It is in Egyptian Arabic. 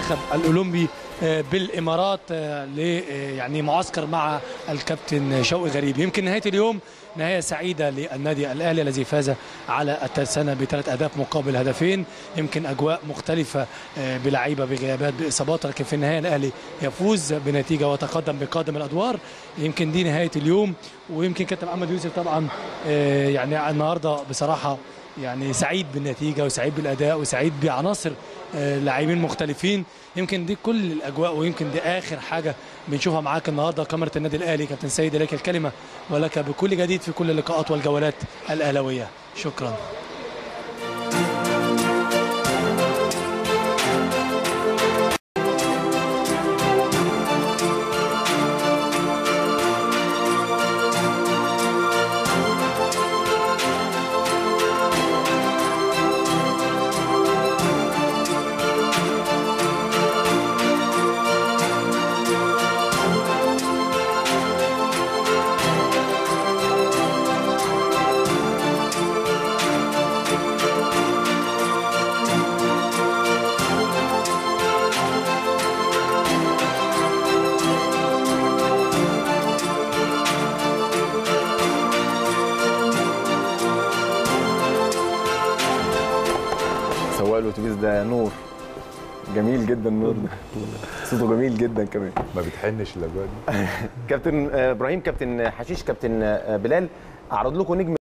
المنتخب الاولمبي آه، بالامارات آه، ل آه، يعني معسكر مع الكابتن شوقي غريب يمكن نهايه اليوم نهايه سعيده للنادي الاهلي الذي فاز على الترسانه بثلاث اهداف مقابل هدفين يمكن اجواء مختلفه آه، بلعيبه بغيابات باصابات لكن في النهايه الاهلي يفوز بنتيجه ويتقدم بقادم الادوار يمكن دي نهايه اليوم ويمكن كابتن محمد يوسف طبعا آه، يعني النهارده بصراحه يعني سعيد بالنتيجه وسعيد بالاداء وسعيد بعناصر آه، لاعبين مختلفين يمكن دي كل الاجواء ويمكن دي اخر حاجه بنشوفها معاك النهارده كاميرا النادي الاهلي كابتن سيد لك الكلمه ولك بكل جديد في كل اللقاءات والجولات الاهلاويه شكرا سواق الاتوبيس ده نور جميل جدا النور ده صوته جميل جدا كمان ما بتحنش الاجواء دي كابتن آه، ابراهيم كابتن حشيش كابتن آه، بلال اعرض لكم نجم